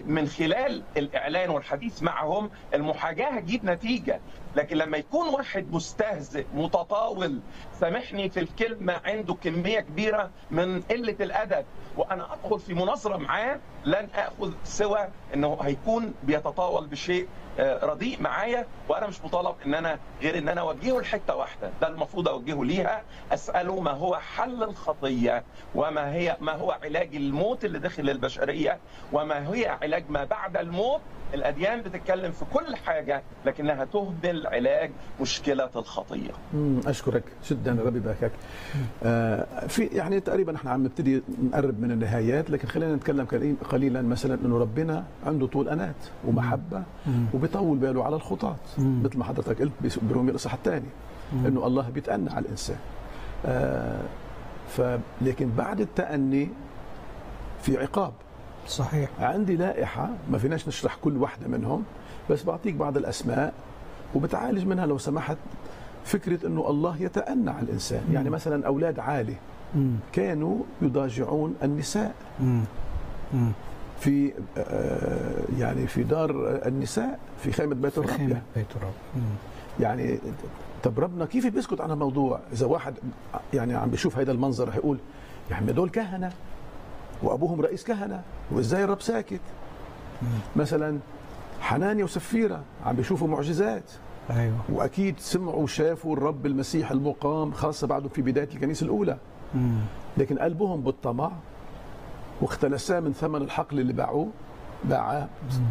من خلال الاعلان والحديث معهم المحاجاه هتجيب نتيجه لكن لما يكون واحد مستهزئ متطاول سامحني في الكلمه عنده كميه كبيره من قله الادب وانا ادخل في مناظره معاه لن اخذ سوى انه هيكون بيتطاول بشيء رديء معايا وانا مش مطالب ان انا غير ان انا اوجهه لحته واحده ده المفروض اوجهه ليها اساله ما هو حل الخطيه وما هي ما هو علاج الموت اللي داخل البشريه وما هي علاج ما بعد الموت الاديان بتتكلم في كل حاجه لكنها تهمل علاج مشكله الخطيه. اشكرك جدا ربي يباركك. آه في يعني تقريبا احنا عم نبتدي نقرب من النهايات لكن خلينا نتكلم قليلا مثلا انه ربنا عنده طول انات ومحبه وبيطول باله على الخطاة مثل ما حضرتك قلت برومي الاصحاح الثاني انه الله بيتأنى على الانسان. آه ف لكن بعد التأني في عقاب صحيح عندي لائحة ما فيناش نشرح كل واحدة منهم بس بعطيك بعض الأسماء وبتعالج منها لو سمحت فكرة أنه الله يتأنى على الإنسان مم. يعني مثلا أولاد عالي مم. كانوا يضاجعون النساء مم. مم. في يعني في دار النساء في خيمة بيت الرب في خيمة بيت الرب يعني طب ربنا كيف بيسكت عن الموضوع إذا واحد يعني عم بيشوف هذا المنظر رح يقول يا عم دول كهنة وابوهم رئيس كهنه وازاي الرب ساكت مم. مثلا حنانيا وسفيره عم بيشوفوا معجزات ايوه واكيد سمعوا وشافوا الرب المسيح المقام خاصه بعده في بدايه الكنيسه الاولى مم. لكن قلبهم بالطمع واختلساه من ثمن الحقل اللي باعوه باعاه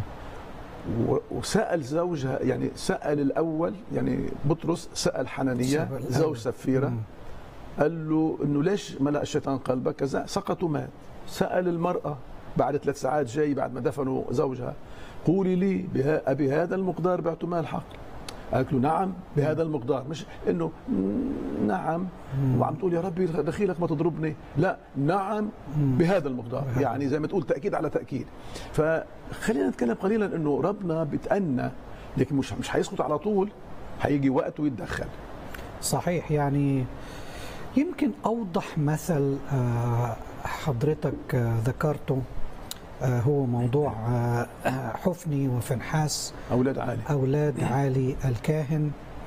وسال زوجها يعني سال الاول يعني بطرس سال حنانيا زوج سفيره مم. قال له انه ليش ملا الشيطان قلبك كذا سقط ومات سال المراه بعد ثلاث ساعات جاي بعد ما دفنوا زوجها قولي لي بهذا المقدار بعتوا مال حق قالت له نعم بهذا المقدار مش انه نعم وعم تقول يا ربي دخيلك ما تضربني لا نعم بهذا المقدار يعني زي ما تقول تاكيد على تاكيد فخلينا نتكلم قليلا انه ربنا بتأنى لكن مش مش هيسقط على طول هيجي وقت ويتدخل صحيح يعني يمكن اوضح مثل حضرتك ذكرته هو موضوع حفني وفنحاس اولاد عالي اولاد عالي الكاهن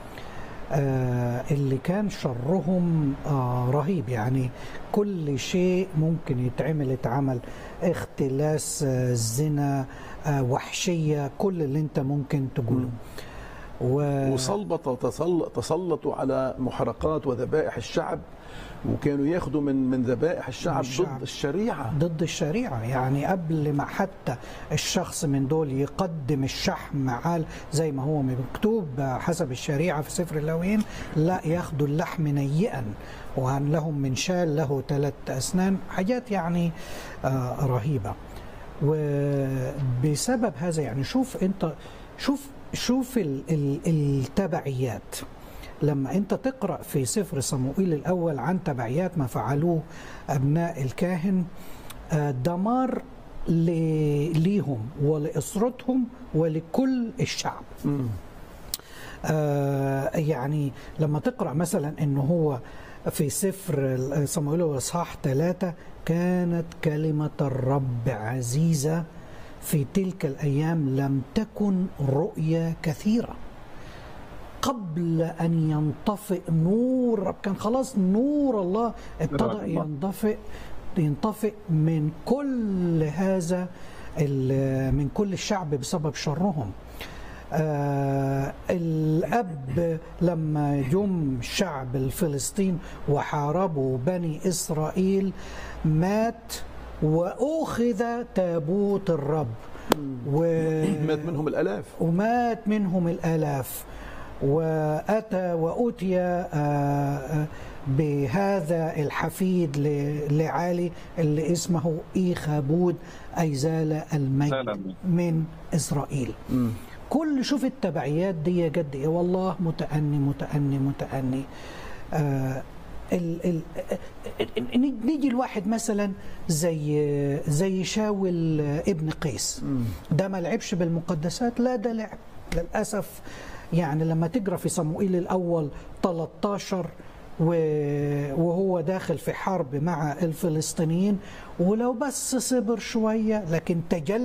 اللي كان شرهم رهيب يعني كل شيء ممكن يتعمل اتعمل اختلاس زنا وحشيه كل اللي انت ممكن تقوله و... وصلبط تسلطوا على محرقات وذبائح الشعب وكانوا ياخذوا من من ذبائح الشعب, الشعب ضد الشريعه ضد الشريعه يعني قبل ما حتى الشخص من دول يقدم الشحم عال زي ما هو مكتوب حسب الشريعه في سفر اللاويين لا ياخذوا اللحم نيئا وأن لهم من شال له ثلاث اسنان حاجات يعني آه رهيبه وبسبب هذا يعني شوف انت شوف شوف التبعيات لما انت تقرا في سفر صموئيل الاول عن تبعيات ما فعلوه ابناء الكاهن دمار ليهم ولاسرتهم ولكل الشعب آه يعني لما تقرا مثلا انه هو في سفر صموئيل الاصحاح ثلاثه كانت كلمه الرب عزيزه في تلك الايام لم تكن رؤيا كثيره قبل ان ينطفئ نور الرب كان خلاص نور الله ابتدى ينطفئ ينطفئ من كل هذا من كل الشعب بسبب شرهم آه الاب لما جم شعب الفلسطين وحاربوا بني اسرائيل مات واخذ تابوت الرب و... مات منهم الالاف ومات منهم الالاف واتى واتي بهذا الحفيد لعالي اللي اسمه ايخابود اي زال المجد من اسرائيل كل شوف التبعيات دي جد ايه والله متأني متأني متأني آه ال ال نيجي الواحد مثلا زي زي شاول ابن قيس ده ما لعبش بالمقدسات لا ده لعب للاسف يعني لما تقرا في صموئيل الاول 13 وهو داخل في حرب مع الفلسطينيين ولو بس صبر شويه لكن تجلى